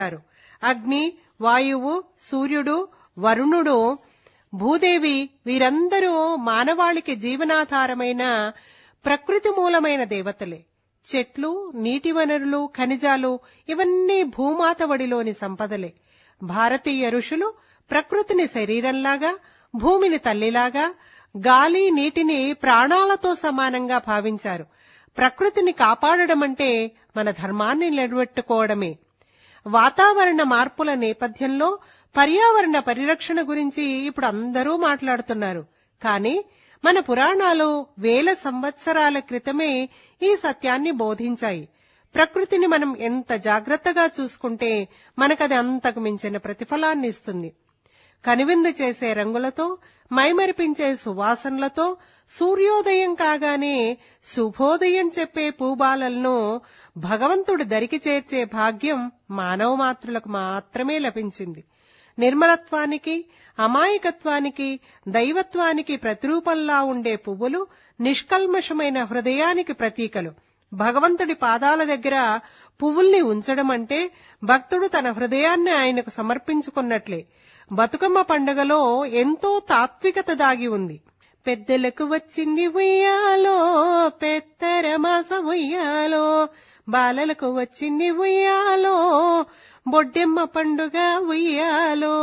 అంటారు అగ్ని వాయువు సూర్యుడు వరుణుడు భూదేవి వీరందరూ మానవాళికి జీవనాధారమైన ప్రకృతి మూలమైన దేవతలే చెట్లు నీటి వనరులు ఖనిజాలు ఇవన్నీ భూమాత వడిలోని సంపదలే భారతీయ ఋషులు ప్రకృతిని శరీరంలాగా భూమిని తల్లిలాగా గాలి నీటిని ప్రాణాలతో సమానంగా భావించారు ప్రకృతిని కాపాడడమంటే మన ధర్మాన్ని నిలబెట్టుకోవడమే వాతావరణ మార్పుల నేపథ్యంలో పర్యావరణ పరిరక్షణ గురించి ఇప్పుడు అందరూ మాట్లాడుతున్నారు కానీ మన పురాణాలు వేల సంవత్సరాల క్రితమే ఈ సత్యాన్ని బోధించాయి ప్రకృతిని మనం ఎంత జాగ్రత్తగా చూసుకుంటే మనకది అంతకు మించిన ప్రతిఫలాన్ని ఇస్తుంది కనువిందు చేసే రంగులతో మైమరిపించే సువాసనలతో సూర్యోదయం కాగానే శుభోదయం చెప్పే పూబాలలను భగవంతుడు దరికి చేర్చే భాగ్యం మానవ మాతృలకు మాత్రమే లభించింది నిర్మలత్వానికి అమాయకత్వానికి దైవత్వానికి ప్రతిరూపంలా ఉండే పువ్వులు నిష్కల్మషమైన హృదయానికి ప్రతీకలు భగవంతుడి పాదాల దగ్గర పువ్వుల్ని ఉంచడం అంటే భక్తుడు తన హృదయాన్ని ఆయనకు సమర్పించుకున్నట్లే బతుకమ్మ పండుగలో ఎంతో తాత్వికత దాగి ఉంది పెద్దలకు వచ్చింది ఉయ్యాలో పెత్తర మాస ఉయ్యాలో బాలలకు వచ్చింది ఉయ్యాలో బొడ్డెమ్మ పండుగ ఉయ్యాలో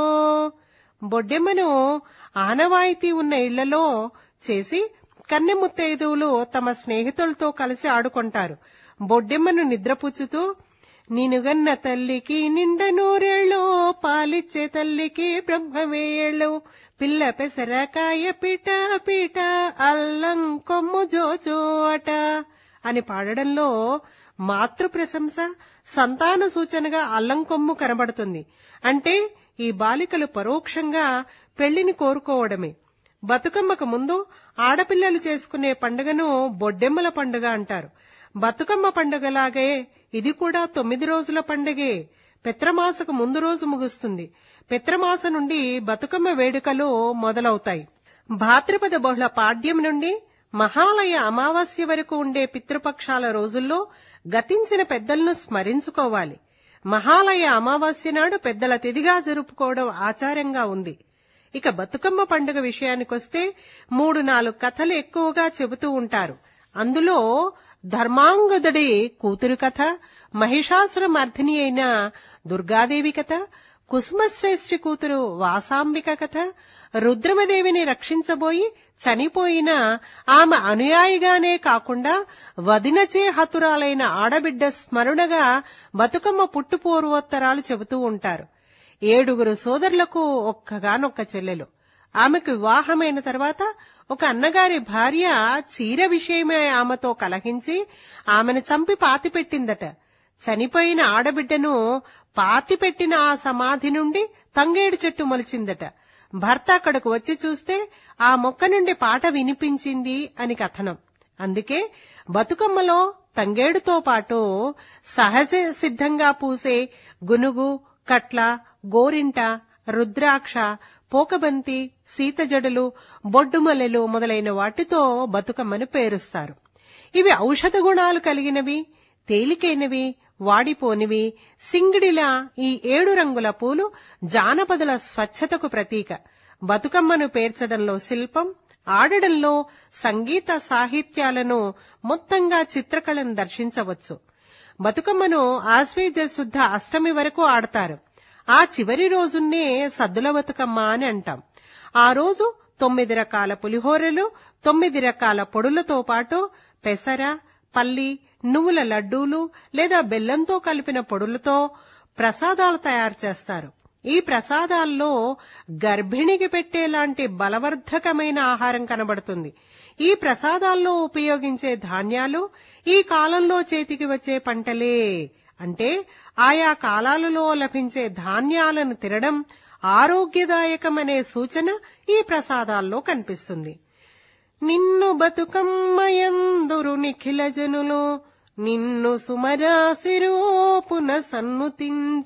బొడ్డెమ్మను ఆనవాయితీ ఉన్న ఇళ్లలో చేసి కన్నె ముత్తైదువులు తమ స్నేహితులతో కలిసి ఆడుకుంటారు బొడ్డెమ్మను నిద్రపుచ్చుతూ నినుగన్న తల్లికి నిండ నూరేళ్ళు పాలిచ్చే తల్లికి బ్రహ్మవేళ్ళు పిల్ల పెసరకాయ పిట పిట అల్లం కొమ్ము జోజోట అని పాడడంలో మాతృ ప్రశంస సంతాన సూచనగా అల్లం కొమ్ము కనబడుతుంది అంటే ఈ బాలికలు పరోక్షంగా పెళ్లిని కోరుకోవడమే బతుకమ్మకు ముందు ఆడపిల్లలు చేసుకునే పండుగను బొడ్డెమ్మల పండుగ అంటారు బతుకమ్మ పండుగలాగే ఇది కూడా తొమ్మిది రోజుల పండుగే పిత్రమాసకు ముందు రోజు ముగుస్తుంది పిత్రమాస నుండి బతుకమ్మ వేడుకలు మొదలవుతాయి భాద్రపద బహుళ పాడ్యం నుండి మహాలయ అమావాస్య వరకు ఉండే పితృపక్షాల రోజుల్లో గతించిన పెద్దలను స్మరించుకోవాలి మహాలయ అమావాస్య నాడు పెద్దల తిదిగా జరుపుకోవడం ఆచారంగా ఉంది ఇక బతుకమ్మ పండుగ విషయానికొస్తే మూడు నాలుగు కథలు ఎక్కువగా చెబుతూ ఉంటారు అందులో ధర్మాంగదుడి కూతురు కథ మహిషాసుర మర్దిని అయిన దుర్గాదేవి కథ కుసుమశ్రేష్ఠి కూతురు వాసాంబిక కథ రుద్రమదేవిని రక్షించబోయి చనిపోయిన ఆమె అనుయాయిగానే కాకుండా వదినచే హతురాలైన ఆడబిడ్డ స్మరణగా బతుకమ్మ పుట్టుపూర్వోత్తరాలు చెబుతూ ఉంటారు ఏడుగురు సోదరులకు ఒక్కగానొక్క చెల్లెలు ఆమెకు వివాహమైన తర్వాత ఒక అన్నగారి భార్య చీర విషయమే ఆమెతో కలహించి ఆమెను చంపి పాతిపెట్టిందట చనిపోయిన ఆడబిడ్డను పాతిపెట్టిన ఆ సమాధి నుండి తంగేడు చెట్టు మొలిచిందట భర్త అక్కడకు వచ్చి చూస్తే ఆ మొక్క నుండి పాట వినిపించింది అని కథనం అందుకే బతుకమ్మలో తంగేడుతో పాటు సహజ సిద్ధంగా పూసే గునుగు కట్ల గోరింట రుద్రాక్ష పోకబంతి సీతజడలు బొడ్డుమల్లెలు మొదలైన వాటితో బతుకమ్మను పేరుస్తారు ఇవి ఔషధ గుణాలు కలిగినవి తేలికైనవి వాడిపోనివి సింగిడిలా ఈ ఏడు రంగుల పూలు జానపదుల స్వచ్ఛతకు ప్రతీక బతుకమ్మను పేర్చడంలో శిల్పం ఆడడంలో సంగీత సాహిత్యాలను మొత్తంగా చిత్రకళను దర్శించవచ్చు బతుకమ్మను ఆశ్వేజ శుద్ధ అష్టమి వరకు ఆడతారు ఆ చివరి రోజున్నే సద్దుల బతుకమ్మ అని అంటాం ఆ రోజు తొమ్మిది రకాల పులిహోరలు తొమ్మిది రకాల పొడులతో పాటు పెసర పల్లి నువ్వుల లడ్డూలు లేదా బెల్లంతో కలిపిన పొడులతో ప్రసాదాలు తయారు చేస్తారు ఈ ప్రసాదాల్లో గర్భిణికి పెట్టేలాంటి బలవర్ధకమైన ఆహారం కనబడుతుంది ఈ ప్రసాదాల్లో ఉపయోగించే ధాన్యాలు ఈ కాలంలో చేతికి వచ్చే పంటలే అంటే ఆయా కాలాలలో లభించే ధాన్యాలను తినడం ఆరోగ్యదాయకమనే సూచన ఈ ప్రసాదాల్లో కనిపిస్తుంది నిన్ను బతుకమ్మయందురు నిఖిల జనులు నిన్ను సుమరాశిరూపున సన్నుతించ